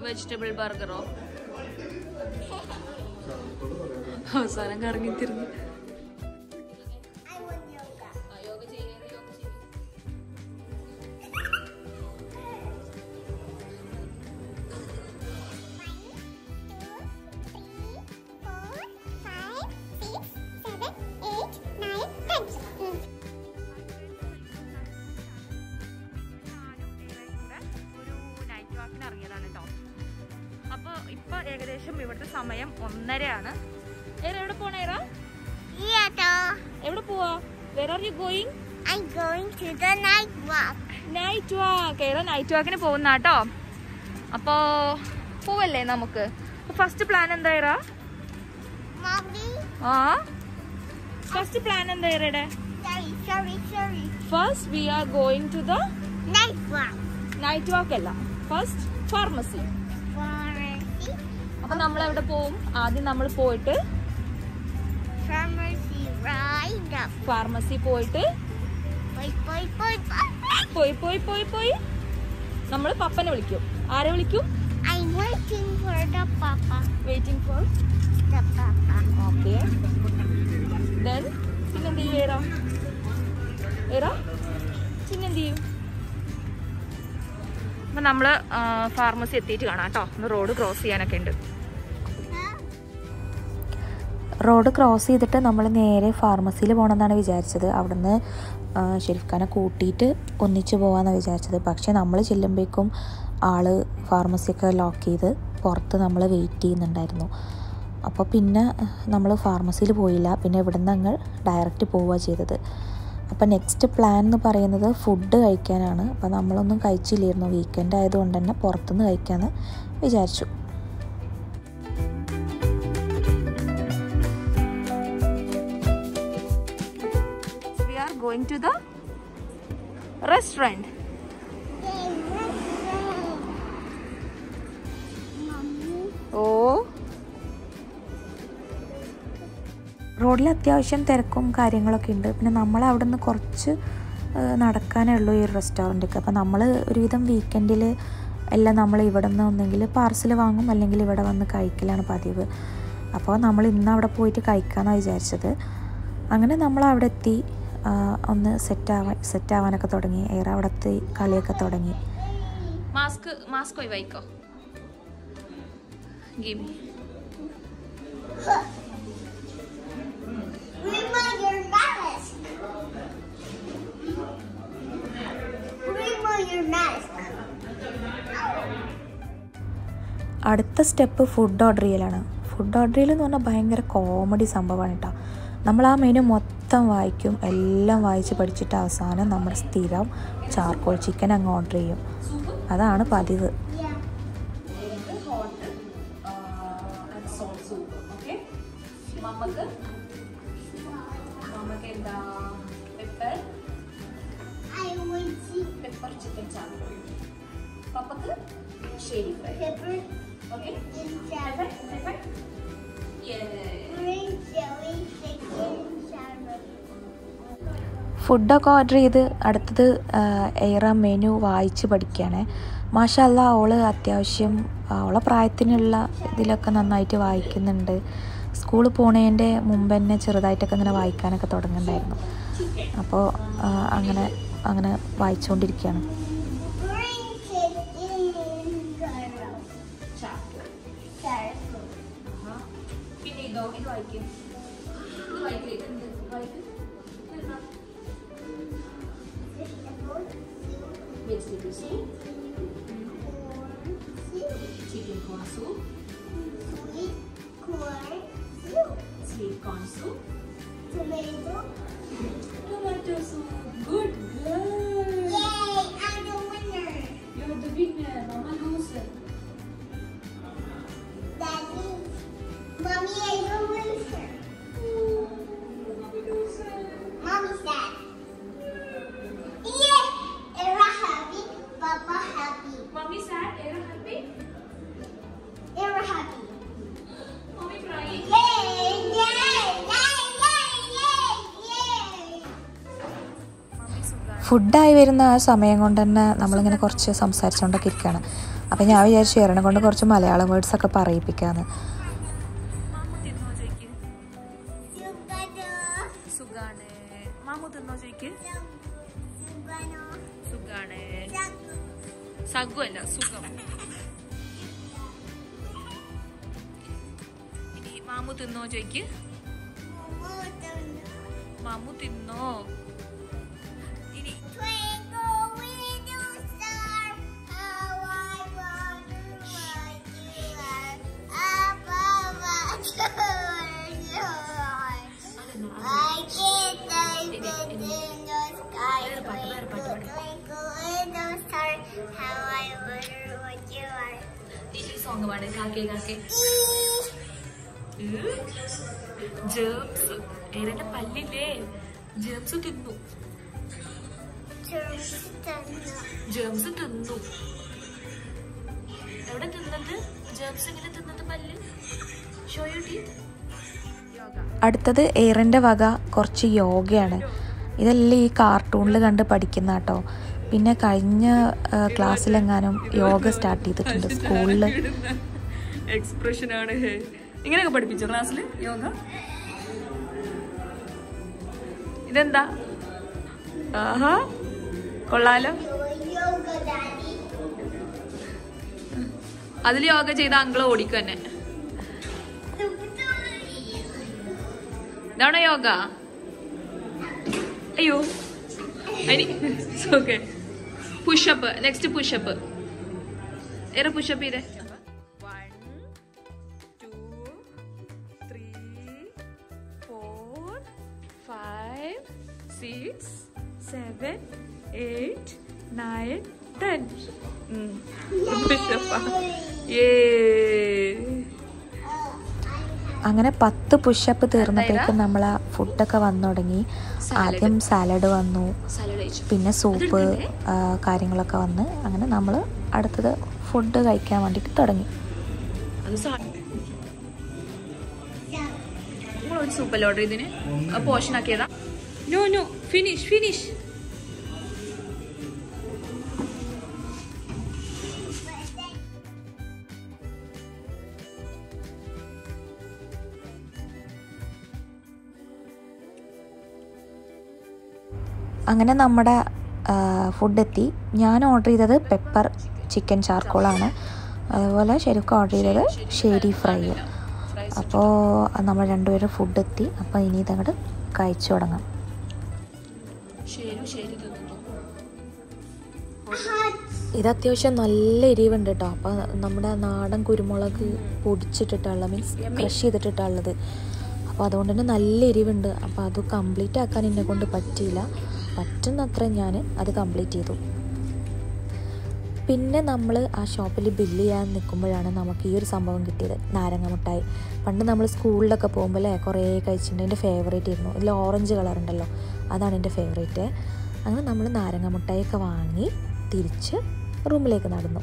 Vegetable ബർഗറോ അവസാനം കറങ്ങി തിരിഞ്ഞു I want yoga. യോഗ ചെയ്യുന്നത് യോഗ ചെയ്യും ഒരു നൈറ്റ് വാക്കിന് ഇറങ്ങിയതാണ് കേട്ടോ അപ്പൊ ഇപ്പൊ ഏകദേശം ഇവിടുത്തെ സമയം ഒന്നരയാണ് ഏറെ എവിടെ പോണ ഏറ എവിടെ പോവാ where are you going I'm going to the night walk. Night walk ഏറെ നൈറ്റ് വാക്കിന് പോകുന്ന കേട്ടോ അപ്പോ പോവല്ലേ നമുക്ക് ഫസ്റ്റ് പ്ലാൻ എന്താ ഏറ Mommy, ആ ഫസ്റ്റ് പ്ലാൻ എന്താ ഏറയുടെ sorry, sorry, sorry. First we are going to the Night walk. Night walk അല്ല ഫസ്റ്റ് ഫാർമസി Pharmacy. അപ്പൊ നമ്മൾ എവിടെ പോവും ആദ്യം നമ്മൾ പോയിട്ട് Pharmacy right up. ഫാർമസി പോയിട്ട് Boy, boy, boy, boy. പോയി പോയി പോയി പോയി നമ്മൾ പപ്പനെ വിളിക്കും ആരെ വിളിക്കും I'm waiting for the papa. Waiting for The papa. Okay then പിന്നെന്ത് ചെയ്യും ഏറ ഏറ പിന്നെന്ത് ചെയ്യും അപ്പൊ നമ്മള് ഫാർമസി എത്തിയിട്ട് കാണാം കേട്ടോ ഒന്ന് റോഡ് ക്രോസ് ചെയ്യാനൊക്കെ ഉണ്ട് റോഡ് ക്രോസ് ചെയ്തിട്ട് നമ്മൾ നേരെ ഫാർമസിയിൽ പോകണമെന്നാണ് വിചാരിച്ചത് അവിടുന്ന് ആ, ഷെരീഫ് ഖാനെ കൂട്ടിയിട്ട് ഒന്നിച്ച് പോകാമെന്നാണ് വിചാരിച്ചത് പക്ഷേ നമ്മൾ ചെല്ലുമ്പോഴേക്കും ആൾ ഫാർമസിയൊക്കെ ലോക്ക് ചെയ്ത് പുറത്ത് നമ്മൾ വെയിറ്റ് ചെയ്യുന്നുണ്ടായിരുന്നു അപ്പോൾ പിന്നെ നമ്മൾ ഫാർമസിയിൽ പോയില്ല പിന്നെ ഇവിടുന്ന് അങ്ങ് ഡയറക്റ്റ് പോവുക ചെയ്തത് അപ്പോൾ നെക്സ്റ്റ് പ്ലാൻ എന്ന് പറയുന്നത് ഫുഡ് കഴിക്കാനാണ് അപ്പോൾ നമ്മളൊന്നും കഴിച്ചില്ലായിരുന്നു വീക്കെൻഡ് ആയതുകൊണ്ട് തന്നെ പുറത്തുനിന്ന് കഴിക്കാമെന്ന് വിചാരിച്ചു we are going to the restaurant Yay, restaurant. Mommy. ഓ റോഡിൽ അത്യാവശ്യം തിരക്കും കാര്യങ്ങളൊക്കെ ഉണ്ട് പിന്നെ നമ്മൾ അവിടെ നിന്ന് കുറച്ച് ആ, നടക്കാനേ ഉള്ളൂ ഈ ഒരു റെസ്റ്റോറൻറ്റൊക്കെ അപ്പോൾ നമ്മൾ ഒരുവിധം വീക്കെൻഡിൽ എല്ലാം നമ്മൾ ഇവിടെ നിന്ന് ഒന്നെങ്കിൽ പാർസൽ വാങ്ങും അല്ലെങ്കിൽ ഇവിടെ വന്ന് കഴിക്കലാണ് പതിവ് അപ്പോൾ നമ്മൾ ഇന്ന് അവിടെ പോയിട്ട് കഴിക്കാമെന്നാണ് വിചാരിച്ചത് അങ്ങനെ നമ്മൾ അവിടെ എത്തി ആ, ഒന്ന് സെറ്റാവാൻ സെറ്റാവാനൊക്കെ തുടങ്ങി ഏറെ അവിടെ എത്തി കളിയൊക്കെ തുടങ്ങി മാസ്ക് മാസ്ക് ഒഴിവായിക്കോ gimme Remove your mask. Remove your mask. അടുത്ത സ്റ്റെപ്പ് ഫുഡ് ഓർഡർ ചെയ്യലാണ് ഫുഡ് ഓർഡർ ചെയ്യൽ എന്ന് പറഞ്ഞാൽ ഭയങ്കര കോമഡി സംഭവമാണ് കേട്ടോ നമ്മൾ ആ മെനു മൊത്തം വായിക്കും എല്ലാം വായിച്ച് പഠിച്ചിട്ട് അവസാനം നമ്മൾ സ്ഥിരം ചാർക്കോൾ ചിക്കൻ അങ്ങ് ഓർഡർ ചെയ്യും അതാണ് പതിവ് മമ്മക്ക് മമ്മക്ക് എന്താ pepper I want to pepper chicken charcoal പപ്പക്ക് ഷേരി fry pepper okay and salad. Green chili chicken salad. ഫുഡൊക്കെ ഓർഡർ ചെയ്ത് അടുത്തത് എയറ മെനു വായിച്ച് പഠിക്കുകയാണ് മാഷല്ല അവള് അത്യാവശ്യം അവളെ പ്രായത്തിനുള്ള ഇതിലൊക്കെ നന്നായിട്ട് വായിക്കുന്നുണ്ട് സ്കൂളിൽ പോണതിൻ്റെ മുമ്പ് തന്നെ ചെറുതായിട്ടൊക്കെ ഇങ്ങനെ വായിക്കാനൊക്കെ തുടങ്ങുന്നുണ്ടായിരുന്നു അപ്പോൾ അങ്ങനെ അങ്ങനെ വായിച്ചുകൊണ്ടിരിക്കുകയാണ് Green chicken salad. Salad. പിന്നെ ഇതോ ഇത് വായിക്കും ഇത് വായിക്കില്ലേ എന്ത് വായിക്കും vegetable soup chicken corn soup Sweet corn soup. Sweet corn soup Tomato. Tomato soup good girl Yay! I'm the winner. You are the winner mamma loser Daddy. Mommy is a loser. Mommy's sad. Yeah! Era happy. Papa happy. Mommy sad Era happy Era happy. Mommy cry Yay! Yay! Yay! Yay! Yay! Yay! ഫുഡായി വരുന്ന ആ സമയം കൊണ്ട് തന്നെ നമ്മളിങ്ങനെ കുറച്ച് സംസാരിച്ചുകൊണ്ടൊക്കെ ഇരിക്കുകയാണ് അപ്പം ഞാൻ വിചാരിച്ചു ഏറിനെ കൊണ്ട് കുറച്ച് മലയാളം വേർഡ്സ് ഒക്കെ പറയിപ്പിക്കാന്ന് മാമു തിന്നോ ചോയ്ക്ക് സുഖനോ സുഖാണ് മാമു തിന്നോ ചോയ്ക്ക് സുഖനോ സുഖാണ് ചക്കു സഖുവല്ല സുഖം ഇനി മാമു തിന്നോ ചോയ്ക്ക് മുമുതുന്നു മാമു തിന്നോ ഇനി Twinkle little star, how I wonder what you are above us. I can't dive in the sky. Twinkle, twinkle little star, how I wonder what you are. ഈ സോങ് പാട് കാക്കേ കാക്കേ ജേംസ് ഏറെ പല്ലില്ലേ ജേംസ് തിന്നു ജേംസ് തിന്നു എവിടെ തിന്നത് germs എങ്ങനെ തിന്നത് പല്ല് ഷോ യു ടീത്ത് അടുത്തത് എയറിൻ്റെ വക കുറച്ച് യോഗയാണ് ഇതെല്ലാം ഈ കാർട്ടൂണിൽ കണ്ട് പഠിക്കുന്ന കേട്ടോ പിന്നെ കഴിഞ്ഞ ആ, ക്ലാസ്സിലെങ്ങാനും യോഗ സ്റ്റാർട്ട് ചെയ്തിട്ടുണ്ട് സ്കൂളിൽ എക്സ്പ്രഷൻ ആണ് ഇങ്ങനെയൊക്കെ പഠിപ്പിച്ചു ക്ലാസ്സിൽ യോഗ ഇതെന്താ ആഹാ കൊള്ളാലോ Yoga daddy. അതിൽ യോഗ ചെയ്ത അങ്കിള് ഓടിക്കും തന്നെ ഇതാണോ യോഗ അയ്യോ അനി ഓക്കെ പുഷപ്പ് നെക്സ്റ്റ് പുഷപ്പ് ഏറെ പുഷപ്പ് ചെയ്തേ one two three four five six seven eight nine ten പുഷപ്പാ ഏ അങ്ങനെ പത്ത് പുഷപ്പ് തീർന്നപ്പോഴേക്കും നമ്മൾ ആ ഫുഡൊക്കെ വന്നു തുടങ്ങി ആദ്യം സാലഡ് വന്നു സാലഡ് കഴിച്ചു പിന്നെ സൂപ്പ് ആ, കാര്യങ്ങളൊക്കെ വന്ന് അങ്ങനെ നമ്മൾ അടുത്തത് ഫുഡ് കഴിക്കാൻ വേണ്ടിയിട്ട് തുടങ്ങി അത് നിങ്ങൾ ഒരു സൂപ്പല്ലേ ഓർഡർ ചെയ്തിന് പോർഷൻ ആക്കിയതാ നോ നോ ഫിനിഷ് ഫിനിഷ് അങ്ങനെ നമ്മുടെ ഫുഡ് എത്തി ഞാൻ ഓർഡർ ചെയ്തത് പെപ്പർ ചിക്കൻ ചാർക്കോളാണ് അതുപോലെ ശരിക്കും ഓർഡർ ചെയ്തത് ഷേരി ഫ്രൈ അപ്പോൾ നമ്മൾ രണ്ടുപേരും ഫുഡ് എത്തി അപ്പോൾ ഇനി ഇതങ്ങോട്ട് കഴിച്ചു തുടങ്ങാം ശരി ശരി തിന്നു ഇത് അത്യാവശ്യം നല്ല എരിവുണ്ട് കേട്ടോ അപ്പോൾ നമ്മുടെ നാടൻ കുരുമുളക് പൊടിച്ചിട്ടിട്ടുള്ള മീൻസ് ക്രഷ് ചെയ്തിട്ടിട്ടുള്ളത് അപ്പോൾ അതുകൊണ്ട് തന്നെ നല്ല എരിവുണ്ട് അപ്പോൾ അത് കംപ്ലീറ്റ് ആക്കാൻ എന്നെ കൊണ്ട് പറ്റിയില്ല പറ്റുന്നത്ര ഞാൻ അത് കംപ്ലീറ്റ് ചെയ്തു പിന്നെ നമ്മൾ ആ ഷോപ്പിൽ ബില്ല് ചെയ്യാൻ നിൽക്കുമ്പോഴാണ് നമുക്ക് ഈ ഒരു സംഭവം കിട്ടിയത് നാരങ്ങ മിഠായി പണ്ട് നമ്മൾ സ്കൂളിലൊക്കെ പോകുമ്പോൾ അല്ലേ കുറേ കഴിച്ചിട്ടുണ്ട് എൻ്റെ ഫേവറേറ്റ് ആയിരുന്നു ഇതിൽ ഓറഞ്ച് കളർ ഉണ്ടല്ലോ അതാണ് എൻ്റെ ഫേവറേറ്റ് അങ്ങനെ നമ്മൾ നാരങ്ങ മിഠായിയൊക്കെ വാങ്ങി തിരിച്ച് റൂമിലേക്ക് നടന്നു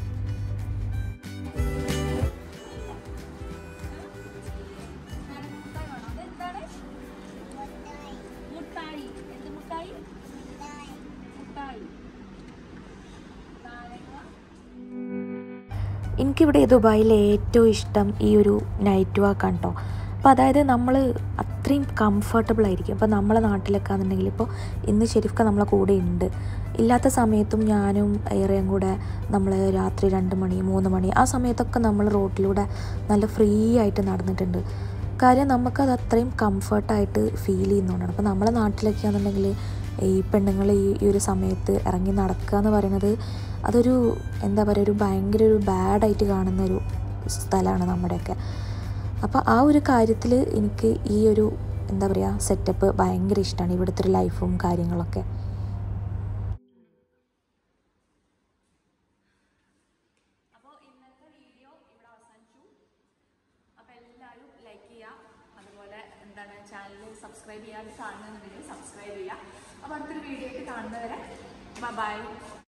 മുട്ടായി എന്ത് മുട്ടായി മുട്ടായി എനിക്കിവിടെ ദുബായിൽ ഏറ്റവും ഇഷ്ടം ഈ ഒരു നൈറ്റ് വാക്കാണ് കേട്ടോ അപ്പോൾ അതായത് നമ്മൾ അത്രയും കംഫർട്ടബിൾ ആയിരിക്കും ഇപ്പോൾ നമ്മളെ നാട്ടിലൊക്കെ ആണെന്നുണ്ടെങ്കിൽ ഇപ്പോൾ ഇന്ന് ശരിക്കും നമ്മളെ കൂടെ ഉണ്ട് ഇല്ലാത്ത സമയത്തും ഞാനും ഏറെയും കൂടെ നമ്മൾ രാത്രി രണ്ട് മണി മൂന്ന് മണി ആ സമയത്തൊക്കെ നമ്മൾ റോഡിലൂടെ നല്ല ഫ്രീ ആയിട്ട് നടന്നിട്ടുണ്ട് കാര്യം നമുക്കത് അത്രയും കംഫർട്ടായിട്ട് ഫീൽ ചെയ്യുന്നതുകൊണ്ടാണ് അപ്പോൾ നമ്മളെ നാട്ടിലൊക്കെ ആണെന്നുണ്ടെങ്കിൽ ഈ പെണ്ണുങ്ങൾ ഈ ഈ ഒരു സമയത്ത് ഇറങ്ങി നടക്കുക എന്ന് പറയുന്നത് അതൊരു എന്താ പറയുക ഒരു ഭയങ്കര ഒരു ബാഡായിട്ട് കാണുന്ന ഒരു സ്ഥലമാണ് നമ്മുടെയൊക്കെ അപ്പോൾ ആ ഒരു കാര്യത്തിൽ എനിക്ക് ഈ ഒരു എന്താ പറയുക സെറ്റപ്പ് ഭയങ്കര ഇഷ്ടമാണ് ഇവിടുത്തെ ഒരു ലൈഫും കാര്യങ്ങളൊക്കെ അപ്പോൾ ഇന്നത്തെ വീഡിയോ ഇവിടെ അവസാനിച്ചു അപ്പോൾ എല്ലാവരും ലൈക്ക് ചെയ്യുക അതുപോലെ എന്താണ് ചാനൽ സബ്സ്ക്രൈബ് ചെയ്യാൻ കാണുന്നുണ്ടെങ്കിൽ സബ്സ്ക്രൈബ് ചെയ്യുക അപ്പോൾ അടുത്തൊരു വീഡിയോ ആയിട്ട് കാണുന്നവരെ ബൈ